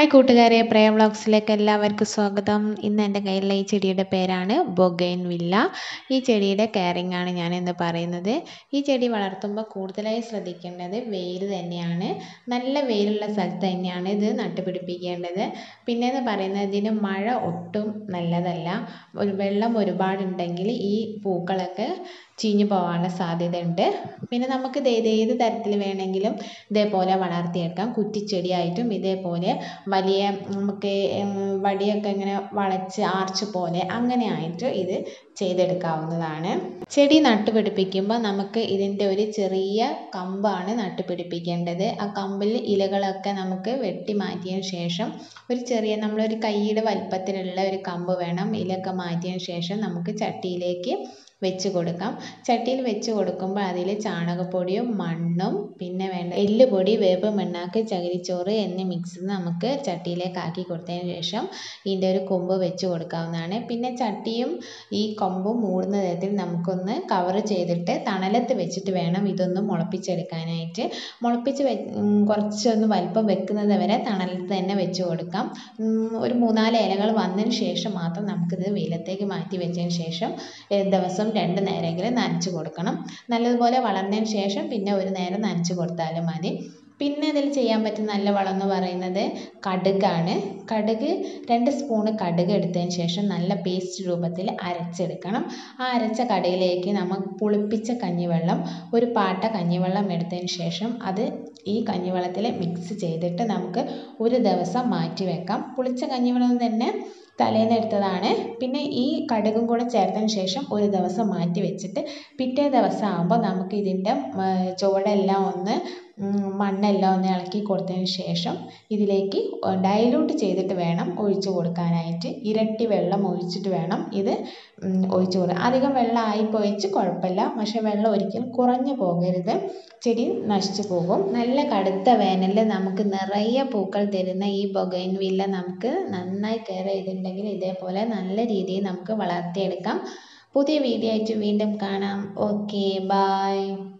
hi കൂട്ടുകാരെ പ്രയ വ്ളോഗ്സിലേക്ക് എല്ലാവർക്കും സ്വാഗതം ഇന്ന് എൻ്റെ കയ്യിലുള്ള ഈ ചെടിയുടെ പേരാണ് ബൊഗൈൻ വില്ല ഈ ചെടിയുടെ കെയറിംഗ് ആണ് ഞാൻ ഇന്ന് പറയുന്നത് ഈ ചെടി വളർത്തുമ്പോൾ കൂടുതലായി ശ്രദ്ധിക്കേണ്ടത് വെയിൽ തന്നെയാണ് നല്ല വെയിലുള്ള സ്ഥലത്ത് തന്നെയാണ് ഇത് നട്ടുപിടിപ്പിക്കേണ്ടത് പിന്നെ എന്ന് പറയുന്നത് ഇതിന് മഴ ഒട്ടും നല്ലതല്ല ഒരു വെള്ളം ഒരുപാടുണ്ടെങ്കിൽ ഈ പൂക്കളൊക്കെ ചീഞ്ഞു പോകാനുള്ള സാധ്യതയുണ്ട് പിന്നെ നമുക്ക് ഇത് ഏത് തരത്തിൽ വേണമെങ്കിലും ഇതേപോലെ വളർത്തിയെടുക്കാം കുറ്റിച്ചെടിയായിട്ടും ഇതേപോലെ വലിയ നമുക്ക് വടിയൊക്കെ ഇങ്ങനെ വളച്ച് ആർച്ച് പോലെ അങ്ങനെ ആയിട്ട് ഇത് ചെയ്തെടുക്കാവുന്നതാണ് ചെടി നട്ടുപിടിപ്പിക്കുമ്പോൾ നമുക്ക് ഇതിൻ്റെ ഒരു ചെറിയ കമ്പാണ് നട്ടുപിടിപ്പിക്കേണ്ടത് ആ കമ്പിൽ ഇലകളൊക്കെ നമുക്ക് വെട്ടി മാറ്റിയതിന് ശേഷം ഒരു ചെറിയ നമ്മളൊരു കൈയുടെ വലിപ്പത്തിലുള്ള ഒരു കമ്പ് വേണം ഇലയൊക്കെ മാറ്റിയതിന് ശേഷം നമുക്ക് ചട്ടിയിലേക്ക് വെച്ച് കൊടുക്കാം ചട്ടിയിൽ വെച്ച് കൊടുക്കുമ്പോൾ അതിൽ ചാണകപ്പൊടിയും മണ്ണും പിന്നെ വേണ്ട എല്ലുപൊടി വേപ്പ് മണ്ണാക്ക് ചകിരിച്ചോറ് എന്നീ മിക്സ് നമുക്ക് ചട്ടിയിലേക്ക് ആക്കി കൊടുത്തതിന് ശേഷം ഇതിൻ്റെ ഒരു കൊമ്പ് വെച്ച് കൊടുക്കാവുന്നതാണ് പിന്നെ ചട്ടിയും ഈ കൊമ്പും മൂടുന്ന തരത്തിൽ നമുക്കൊന്ന് കവർ ചെയ്തിട്ട് തണലത്ത് വെച്ചിട്ട് വേണം ഇതൊന്ന് മുളപ്പിച്ചെടുക്കാനായിട്ട് മുളപ്പിച്ച് വെ കുറച്ചൊന്ന് വലിപ്പം വെക്കുന്നത് വരെ തണലത്ത് തന്നെ വെച്ച് കൊടുക്കാം ഒരു മൂന്നാല് ഇലകൾ വന്നതിന് ശേഷം മാത്രം നമുക്കിത് വെയിലത്തേക്ക് മാറ്റി വെച്ചതിന് ശേഷം ദിവസം രണ്ട് നേരമെങ്കിലും നനച്ച് കൊടുക്കണം നല്ലതുപോലെ വളർന്നതിന് ശേഷം പിന്നെ ഒരു നേരം നനച്ച് കൊടുത്താലും മതി പിന്നെ ഇതിൽ ചെയ്യാൻ പറ്റുന്ന നല്ല വളം എന്ന് പറയുന്നത് കടുകാണ് കടുക് രണ്ട് സ്പൂണ് കടുക് എടുത്തതിന് ശേഷം നല്ല പേസ്റ്റ് രൂപത്തിൽ അരച്ചെടുക്കണം ആ അരച്ച കടയിലേക്ക് നമ്മൾ പുളിപ്പിച്ച കഞ്ഞിവെള്ളം ഒരു പാട്ട കഞ്ഞിവെള്ളം എടുത്തതിന് ശേഷം അത് ഈ കഞ്ഞിവെള്ളത്തിൽ മിക്സ് ചെയ്തിട്ട് നമുക്ക് ഒരു ദിവസം മാറ്റി വെക്കാം പുളിച്ച കഞ്ഞിവെള്ളം തന്നെ തലേന്ന് എടുത്തതാണ് പിന്നെ ഈ കടുകും കൂടെ ചേർത്തതിന് ശേഷം ഒരു ദിവസം മാറ്റി വെച്ചിട്ട് പിറ്റേ ദിവസം ആകുമ്പോൾ നമുക്ക് ഇതിൻ്റെ ചുവടെല്ലാം ഒന്ന് മണ്ണെല്ലാം ഒന്ന് ഇളക്കി കൊടുത്തതിന് ശേഷം ഇതിലേക്ക് ഡൈലൂട്ട് ചെയ്തിട്ട് വേണം ഒഴിച്ചു കൊടുക്കാനായിട്ട് ഇരട്ടി വെള്ളം ഒഴിച്ചിട്ട് വേണം ഇത് ഒഴിച്ചു കൊടുക്കാൻ അധികം വെള്ളം ആയിപ്പോയിച്ച് കുഴപ്പമില്ല പക്ഷെ വെള്ളം ഒരിക്കലും കുറഞ്ഞു പോകരുത് ചെടി നശിച്ചു പോകും നല്ല കടുത്ത വേനലിൽ നമുക്ക് നിറയെ പൂക്കൾ തരുന്ന ഈ ബൊഗൈൻ വില്ല നമുക്ക് നന്നായി കെയർ ചെയ്തിട്ടുണ്ടെങ്കിൽ ഇതേപോലെ നല്ല രീതിയിൽ നമുക്ക് വളർത്തിയെടുക്കാം പുതിയ വീഡിയോ ആയിട്ട് വീണ്ടും കാണാം ഓക്കെ ബായ്